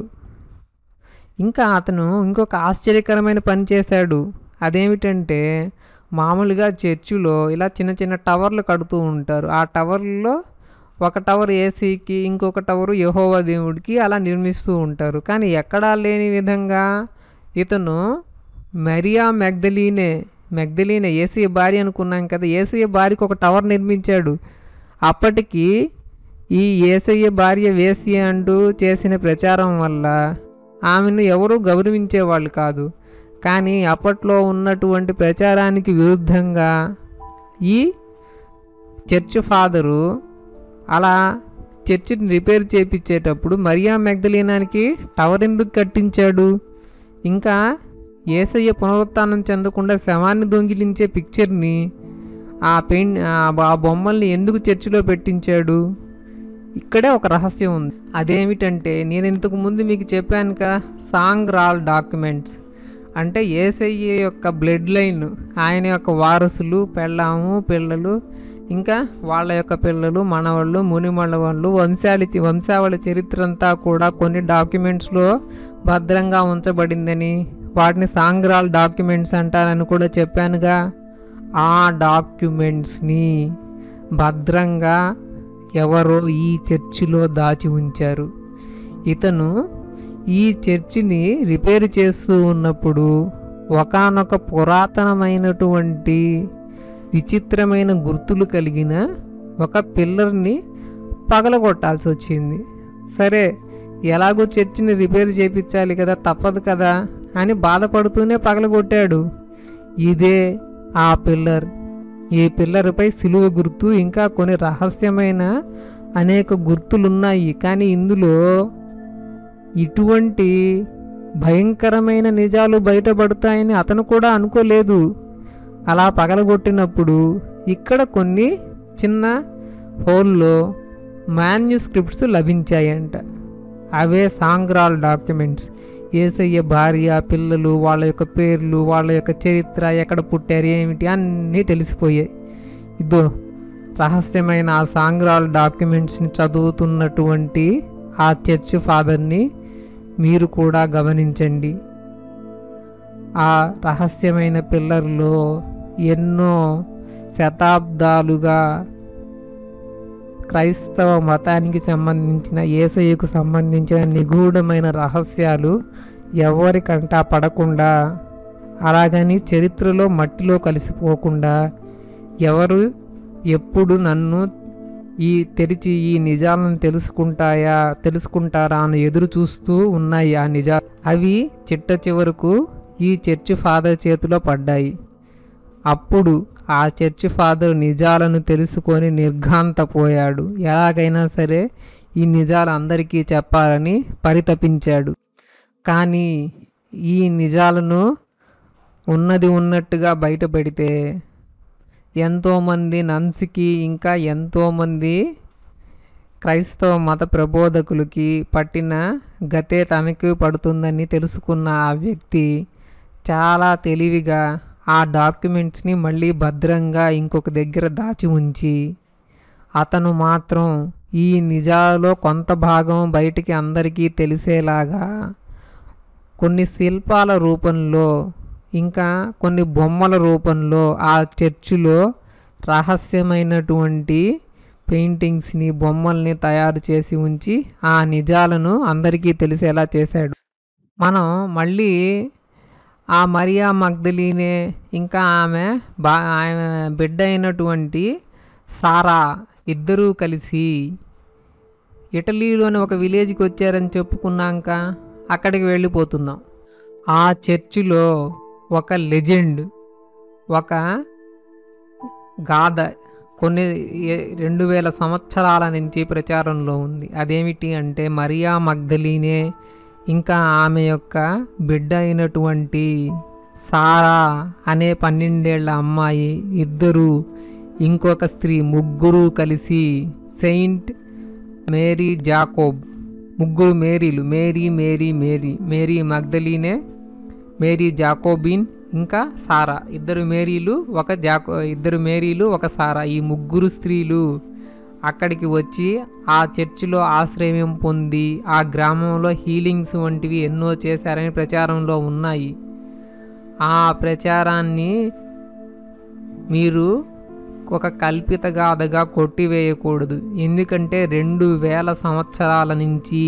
Speaker 1: ఇంకా అతను ఇంకొక ఆశ్చర్యకరమైన పని చేశాడు అదేమిటంటే మామూలుగా చర్చిలో ఇలా చిన్న చిన్న టవర్లు కడుతూ ఉంటారు ఆ టవర్లలో ఒక టవర్ ఏసీకి ఇంకొక టవర్ యహోవా దేవుడికి అలా నిర్మిస్తూ ఉంటారు కానీ ఎక్కడా లేని విధంగా ఇతను మరియా మెగ్దలీనే మెగ్దలీనే ఏసీ భార్య అనుకున్నాం కదా ఏసీ భార్యకి ఒక టవర్ నిర్మించాడు అప్పటికి ఈ ఏసయ్య భార్య వేసి అంటూ చేసిన ప్రచారం వల్ల ఆమెను ఎవరూ గౌరవించేవాళ్ళు కాదు కానీ అప్పట్లో ఉన్నటువంటి ప్రచారానికి విరుద్ధంగా ఈ చర్చ్ ఫాదరు అలా చర్చిని రిపేర్ చేపించేటప్పుడు మరియా మెగ్దలీనానికి టవర్ ఎందుకు కట్టించాడు ఇంకా ఏసయ్య పునరుత్థానం చెందకుండా శవాన్ని దొంగిలించే పిక్చర్ని ఆ పెయింట్ ఆ బొమ్మల్ని ఎందుకు చర్చిలో పెట్టించాడు ఇక్కడే ఒక రహస్యం ఉంది అదేమిటంటే నేను ఇంతకు ముందు మీకు చెప్పాను కదా సాంగ్ రాల్ డాక్యుమెంట్స్ అంటే ఏసయ్య యొక్క బ్లడ్ లైన్ ఆయన యొక్క వారసులు పెళ్ళాము పిల్లలు ఇంకా వాళ్ళ యొక్క పిల్లలు మనవాళ్ళు మునిమళ్ళ వాళ్ళు వంశాలి వంశావళి చరిత్ర అంతా కూడా కొన్ని డాక్యుమెంట్స్లో భద్రంగా ఉంచబడిందని వాటిని సాంగ్రాల్ డాక్యుమెంట్స్ అంటారని కూడా చెప్పానుగా ఆ డాక్యుమెంట్స్ని భద్రంగా ఎవరో ఈ చర్చిలో దాచి ఉంచారు ఇతను ఈ చర్చిని రిపేర్ చేస్తూ ఉన్నప్పుడు ఒకానొక పురాతనమైనటువంటి విచిత్రమైన గుర్తులు కలిగిన ఒక పిల్లర్ని పగలగొట్టాల్సి వచ్చింది సరే ఎలాగో చర్చిని రిపేర్ చేయించాలి కదా తప్పదు కదా అని బాధపడుతూనే పగలగొట్టాడు ఇదే ఆ పిల్లర్ ఈ పిల్లర్పై సిలువ గుర్తు ఇంకా కొన్ని రహస్యమైన అనేక గుర్తులున్నాయి కానీ ఇందులో ఇటువంటి భయంకరమైన నిజాలు బయటపడతాయని అతను కూడా అనుకోలేదు అలా పగలగొట్టినప్పుడు ఇక్కడ కొన్ని చిన్న హోల్లో మాన్యుస్క్రిప్ట్స్ లభించాయంట అవే సాంగ్రాల్ డాక్యుమెంట్స్ ఏసయ్య భార్య పిల్లలు వాళ్ళ యొక్క పేర్లు వాళ్ళ యొక్క చరిత్ర ఎక్కడ పుట్టారు ఏమిటి అన్నీ తెలిసిపోయాయి ఇదో రహస్యమైన ఆ సాంగ్రాల్ డాక్యుమెంట్స్ని చదువుతున్నటువంటి ఆ చర్చ్ ఫాదర్ని మీరు కూడా గమనించండి ఆ రహస్యమైన పిల్లర్లో ఎన్నో శతాబ్దాలుగా క్రైస్తవ మతానికి సంబంధించిన ఏసయ్యకు సంబంధించిన నిగూఢమైన రహస్యాలు ఎవరికంటా పడకుండా అలాగని చరిత్రలో మట్టిలో కలిసిపోకుండా ఎవరు ఎప్పుడు నన్ను ఈ తెరిచి ఈ నిజాలను తెలుసుకుంటాయా తెలుసుకుంటారా అని ఎదురు చూస్తూ ఉన్నాయి ఆ నిజా అవి చిట్ట చివరకు ఈ చర్చి ఫాదర్ చేతిలో పడ్డాయి అప్పుడు ఆ చర్చి ఫాదర్ నిజాలను తెలుసుకొని నిర్ఘాంతపోయాడు ఎలాగైనా సరే ఈ నిజాలు అందరికీ చెప్పాలని పరితపించాడు కానీ ఈ నిజాలను ఉన్నది ఉన్నట్టుగా బయటపెడితే ఎంతోమంది నన్స్కి ఇంకా ఎంతోమంది క్రైస్తవ మత ప్రబోధకులకి పట్టిన గతే తనకి పడుతుందని తెలుసుకున్న ఆ వ్యక్తి చాలా తెలివిగా ఆ డాక్యుమెంట్స్ని మళ్ళీ భద్రంగా ఇంకొక దగ్గర దాచి ఉంచి అతను మాత్రం ఈ నిజాలలో కొంత భాగం బయటికి అందరికీ తెలిసేలాగా కొన్ని శిల్పాల రూపంలో ఇంకా కొన్ని బొమ్మల రూపంలో ఆ చర్చిలో రహస్యమైనటువంటి పెయింటింగ్స్ని బొమ్మల్ని తయారు చేసి ఉంచి ఆ నిజాలను అందరికీ తెలిసేలా చేశాడు మనం మళ్ళీ ఆ మరియా మగ్దలీనే ఇంకా ఆమె బా ఆమె బిడ్డ అయినటువంటి సారా ఇద్దరూ కలిసి ఇటలీలోని ఒక విలేజ్కి వచ్చారని చెప్పుకున్నాక అక్కడికి వెళ్ళిపోతున్నాం ఆ చర్చిలో ఒక లెజెండ్ ఒక గాథ కొన్ని ఏ- రెండు వేల సంవత్సరాల నుంచి ప్రచారంలో ఉంది అదేమిటి అంటే మరియా మగ్దలీనే ఇంకా ఆమె యొక్క బిడ్డ అయినటువంటి సారా అనే పన్నెండేళ్ల అమ్మాయి ఇద్దరు ఇంకొక స్త్రీ ముగ్గురు కలిసి సెయింట్ మేరీ జాకోబ్ ముగ్గురు మేరీలు Mary Mary Mary Mary Magdalene Mary జాకోబిన్ ఇంకా సారా ఇద్దరు మేరీలు ఒక జాకో ఇద్దరు మేరీలు ఒక సారా ఈ ముగ్గురు స్త్రీలు అక్కడికి వచ్చి ఆ చర్చిలో ఆశ్రయం పొంది ఆ గ్రామంలో హీలింగ్స్ వంటివి ఎన్నో చేశారని ప్రచారంలో ఉన్నాయి ఆ ప్రచారాన్ని మీరు ఒక కల్పిత గాథగా కొట్టివేయకూడదు ఎందుకంటే రెండు వేల సంవత్సరాల నుంచి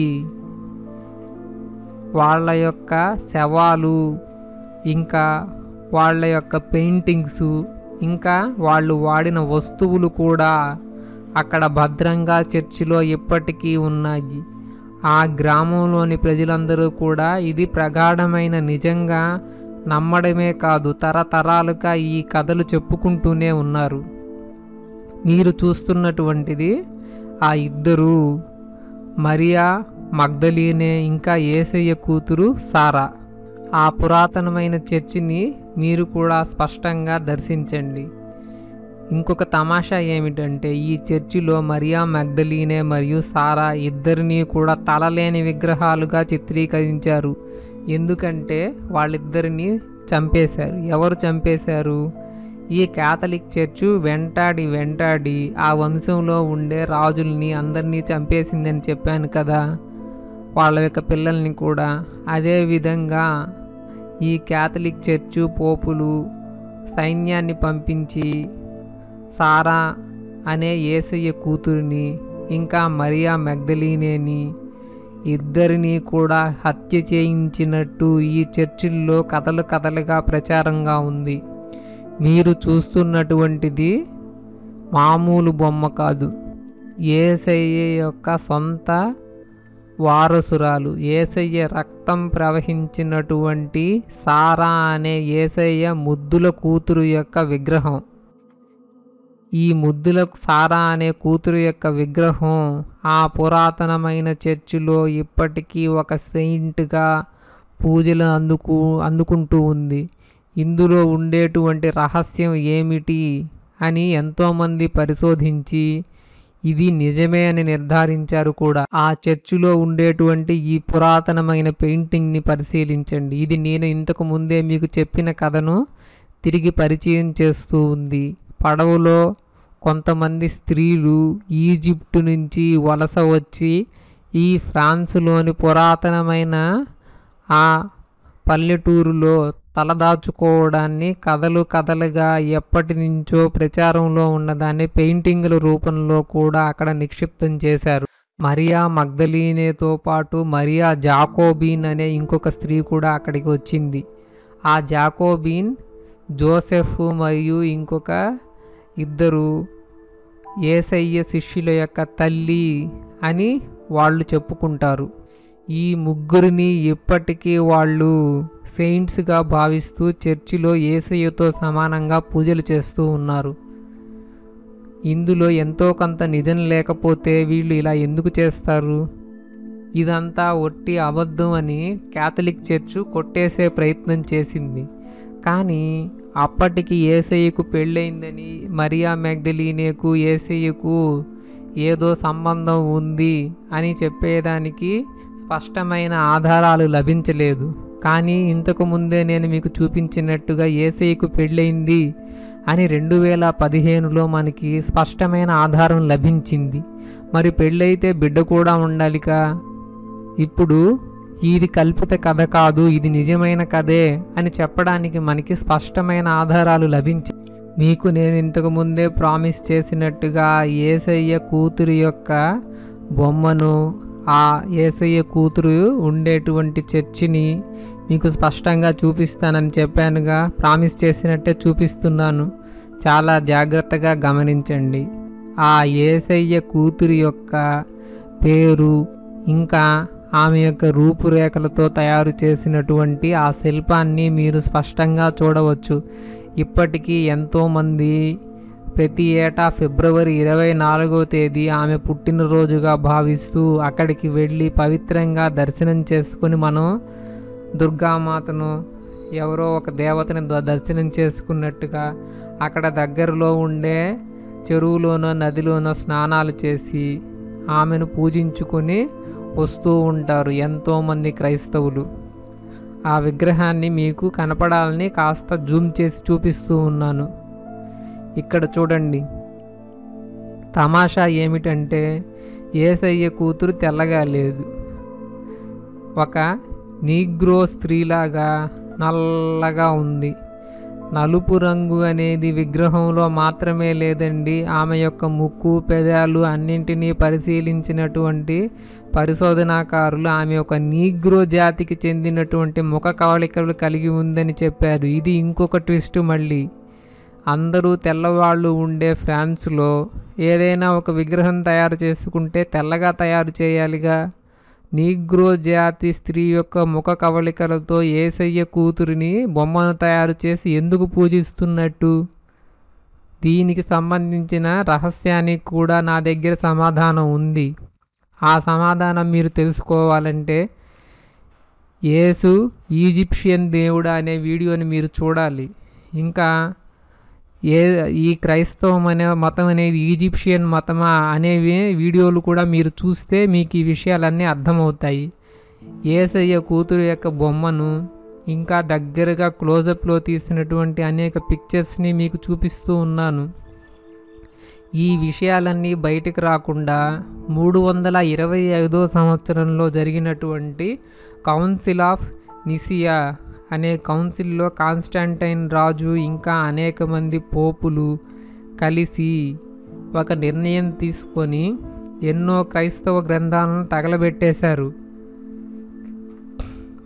Speaker 1: వాళ్ళ యొక్క శవాలు ఇంకా వాళ్ళ యొక్క పెయింటింగ్స్ ఇంకా వాళ్ళు వాడిన వస్తువులు కూడా అక్కడ భద్రంగా చర్చిలో ఇప్పటికీ ఉన్నాయి ఆ గ్రామంలోని ప్రజలందరూ కూడా ఇది ప్రగాఢమైన నిజంగా నమ్మడమే కాదు తరతరాలుగా ఈ కథలు చెప్పుకుంటూనే ఉన్నారు మీరు చూస్తున్నటువంటిది ఆ ఇద్దరు మరియా మగ్దలీనే ఇంకా ఏసయ్య కూతురు సారా ఆ పురాతనమైన చర్చిని మీరు కూడా స్పష్టంగా దర్శించండి ఇంకొక తమాషా ఏమిటంటే ఈ చర్చిలో మరియా మగ్దలీనే మరియు సారా ఇద్దరిని కూడా తలలేని విగ్రహాలుగా చిత్రీకరించారు ఎందుకంటే వాళ్ళిద్దరిని చంపేశారు ఎవరు చంపేశారు ఈ క్యాథలిక్ చర్చు వెంటాడి వెంటాడి ఆ వంశంలో ఉండే రాజుల్ని అందరినీ చంపేసిందని చెప్పాను కదా వాళ్ళ యొక్క పిల్లల్ని కూడా అదే విధంగా ఈ క్యాథలిక్ చర్చు పోపులు సైన్యాన్ని పంపించి సారా అనే ఏసయ్య కూతురిని ఇంకా మరియా మెగ్దలీనేని ఇద్దరిని కూడా హత్య చేయించినట్టు ఈ చర్చిల్లో కథలు కథలుగా ప్రచారంగా ఉంది మీరు చూస్తున్నటువంటిది మామూలు బొమ్మ కాదు ఏసయ్య యొక్క సొంత వారసురాలు ఏసయ్య రక్తం ప్రవహించినటువంటి సారా అనే ఏసయ్య ముద్దుల కూతురు యొక్క విగ్రహం ఈ ముద్దుల సారా అనే కూతురు యొక్క విగ్రహం ఆ పురాతనమైన చర్చిలో ఇప్పటికీ ఒక సెయింట్గా పూజలు అందుకు అందుకుంటూ ఉంది ఇందులో ఉండేటువంటి రహస్యం ఏమిటి అని ఎంతోమంది పరిశోధించి ఇది నిజమే అని నిర్ధారించారు కూడా ఆ చర్చిలో ఉండేటువంటి ఈ పురాతనమైన పెయింటింగ్ని పరిశీలించండి ఇది నేను ఇంతకు ముందే మీకు చెప్పిన కథను తిరిగి పరిచయం చేస్తూ ఉంది పడవలో కొంతమంది స్త్రీలు ఈజిప్టు నుంచి వలస వచ్చి ఈ ఫ్రాన్స్లోని పురాతనమైన ఆ పల్లెటూరులో తలదాచుకోవడాన్ని కథలు కథలుగా ఎప్పటి నుంచో ప్రచారంలో ఉన్నదాన్ని పెయింటింగ్ల రూపంలో కూడా అక్కడ నిక్షిప్తం చేశారు మరియా మగ్దలీనేతో పాటు మరియా జాకోబీన్ అనే ఇంకొక స్త్రీ కూడా అక్కడికి వచ్చింది ఆ జాకోబీన్ జోసెఫ్ మరియు ఇంకొక ఇద్దరు ఏసయ్య శిష్యుల యొక్క తల్లి అని వాళ్ళు చెప్పుకుంటారు ఈ ముగ్గురిని ఇప్పటికీ వాళ్ళు సెయింట్స్గా భావిస్తూ చర్చిలో ఏసయ్యతో సమానంగా పూజలు చేస్తూ ఉన్నారు ఇందులో ఎంతో కొంత నిజం లేకపోతే వీళ్ళు ఇలా ఎందుకు చేస్తారు ఇదంతా ఒట్టి అబద్ధం అని క్యాథలిక్ చర్చ్ కొట్టేసే ప్రయత్నం చేసింది కానీ అప్పటికి ఏసయ్యకు పెళ్ళయిందని మరియా మెగ్దలీనేకు ఏసయ్యకు ఏదో సంబంధం ఉంది అని చెప్పేదానికి స్పష్టమైన ఆధారాలు లభించలేదు కానీ ఇంతకు ముందే నేను మీకు చూపించినట్టుగా ఏసయ్యకు పెళ్ళయింది అని రెండు వేల పదిహేనులో మనకి స్పష్టమైన ఆధారం లభించింది మరి పెళ్ళైతే బిడ్డ కూడా ఉండాలిగా ఇప్పుడు ఇది కల్పిత కథ కాదు ఇది నిజమైన కథే అని చెప్పడానికి మనకి స్పష్టమైన ఆధారాలు లభించి మీకు నేను ఇంతకు ముందే ప్రామిస్ చేసినట్టుగా ఏసయ్య కూతురు యొక్క బొమ్మను ఆ ఏసయ్య కూతురు ఉండేటువంటి చర్చిని మీకు స్పష్టంగా చూపిస్తానని చెప్పానుగా ప్రామిస్ చేసినట్టే చూపిస్తున్నాను చాలా జాగ్రత్తగా గమనించండి ఆ ఏసయ్య కూతురు యొక్క పేరు ఇంకా ఆమె యొక్క రూపురేఖలతో తయారు చేసినటువంటి ఆ శిల్పాన్ని మీరు స్పష్టంగా చూడవచ్చు ఇప్పటికీ ఎంతోమంది ప్రతి ఏటా ఫిబ్రవరి ఇరవై నాలుగో తేదీ ఆమె పుట్టినరోజుగా భావిస్తూ అక్కడికి వెళ్ళి పవిత్రంగా దర్శనం చేసుకుని మనం దుర్గామాతను ఎవరో ఒక దేవతని ద- దర్శనం చేసుకున్నట్టుగా అక్కడ దగ్గరలో ఉండే చెరువులోనో నదిలోనో స్నానాలు చేసి ఆమెను పూజించుకొని వస్తూ ఉంటారు ఎంతోమంది క్రైస్తవులు ఆ విగ్రహాన్ని మీకు కనపడాలని కాస్త జూమ్ చేసి చూపిస్తూ ఉన్నాను ఇక్కడ చూడండి తమాషా ఏమిటంటే ఏసయ్య కూతురు తెల్లగా లేదు ఒక నీగ్రో స్త్రీలాగా నల్లగా ఉంది నలుపు రంగు అనేది విగ్రహంలో మాత్రమే లేదండి ఆమె యొక్క ముక్కు పెదాలు అన్నింటినీ పరిశీలించినటువంటి పరిశోధనాకారులు ఆమె ఒక నీగ్రో జాతికి చెందినటువంటి ముఖ కవళికలు కలిగి ఉందని చెప్పారు ఇది ఇంకొక ట్విస్ట్ మళ్ళీ అందరూ తెల్లవాళ్ళు ఉండే ఫ్రాన్స్లో ఏదైనా ఒక విగ్రహం తయారు చేసుకుంటే తెల్లగా తయారు చేయాలిగా నీగ్రో జాతి స్త్రీ యొక్క ముఖ కవళికలతో ఏసయ్య కూతురిని బొమ్మను తయారు చేసి ఎందుకు పూజిస్తున్నట్టు దీనికి సంబంధించిన రహస్యానికి కూడా నా దగ్గర సమాధానం ఉంది ఆ సమాధానం మీరు తెలుసుకోవాలంటే యేసు ఈజిప్షియన్ దేవుడా అనే వీడియోని మీరు చూడాలి ఇంకా ఏ ఈ క్రైస్తవం అనే మతం అనేది ఈజిప్షియన్ మతమా అనేవి వీడియోలు కూడా మీరు చూస్తే మీకు ఈ విషయాలన్నీ అర్థమవుతాయి ఏసయ్య కూతురు యొక్క బొమ్మను ఇంకా దగ్గరగా క్లోజప్లో తీసినటువంటి అనేక పిక్చర్స్ని మీకు చూపిస్తూ ఉన్నాను ఈ విషయాలన్నీ బయటకు రాకుండా మూడు వందల ఇరవై ఐదో సంవత్సరంలో జరిగినటువంటి కౌన్సిల్ ఆఫ్ నిసియా అనే కౌన్సిల్లో కాన్స్టాంటైన్ రాజు ఇంకా అనేక మంది పోపులు కలిసి ఒక నిర్ణయం తీసుకొని ఎన్నో క్రైస్తవ గ్రంథాలను తగలబెట్టేశారు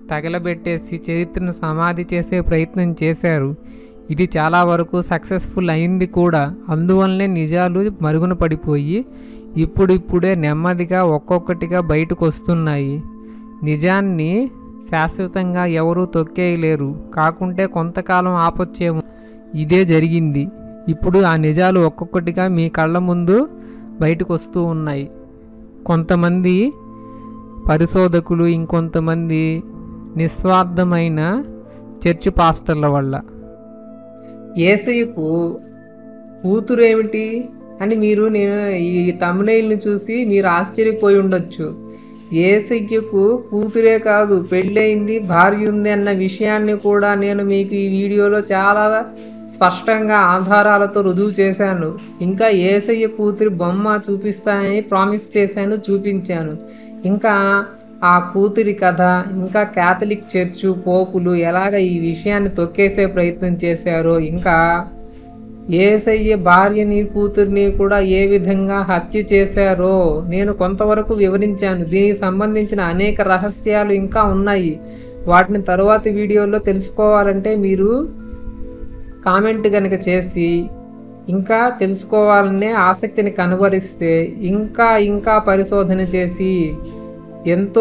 Speaker 1: తగలబెట్టేసి చరిత్రను సమాధి చేసే ప్రయత్నం చేశారు ఇది చాలా వరకు సక్సెస్ఫుల్ అయింది కూడా అందువల్లనే నిజాలు మరుగున పడిపోయి ఇప్పుడిప్పుడే నెమ్మదిగా ఒక్కొక్కటిగా బయటకు వస్తున్నాయి నిజాన్ని శాశ్వతంగా ఎవరూ తొక్కేయలేరు కాకుంటే కొంతకాలం ఆపొచ్చేమో ఇదే జరిగింది ఇప్పుడు ఆ నిజాలు ఒక్కొక్కటిగా మీ కళ్ళ ముందు బయటకు వస్తూ ఉన్నాయి కొంతమంది పరిశోధకులు ఇంకొంతమంది నిస్వార్థమైన చర్చి పాస్టర్ల వల్ల ఏసయ్యకు కూతురు ఏమిటి అని మీరు నేను ఈ తమిళని చూసి మీరు ఆశ్చర్యపోయి ఉండొచ్చు ఏసయ్యకు కూతురే కాదు పెళ్ళయింది భార్య ఉంది అన్న విషయాన్ని కూడా నేను మీకు ఈ వీడియోలో చాలా స్పష్టంగా ఆధారాలతో రుజువు చేశాను ఇంకా ఏసయ్య కూతురి బొమ్మ చూపిస్తానని ప్రామిస్ చేశాను చూపించాను ఇంకా ఆ కూతురి కథ ఇంకా క్యాథలిక్ చర్చు పోపులు ఎలాగ ఈ విషయాన్ని తొక్కేసే ప్రయత్నం చేశారో ఇంకా ఏసయ్య భార్యని కూతుర్ని కూడా ఏ విధంగా హత్య చేశారో నేను కొంతవరకు వివరించాను దీనికి సంబంధించిన అనేక రహస్యాలు ఇంకా ఉన్నాయి వాటిని తరువాతి వీడియోలో తెలుసుకోవాలంటే మీరు కామెంట్ కనుక చేసి ఇంకా తెలుసుకోవాలనే ఆసక్తిని కనబరిస్తే ఇంకా ఇంకా పరిశోధన చేసి ఎంతో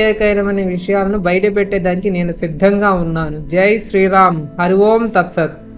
Speaker 1: ఆశ్చర్యకరమైన విషయాలను బయటపెట్టేదానికి నేను సిద్ధంగా ఉన్నాను జై శ్రీరామ్ హరి ఓం తత్సత్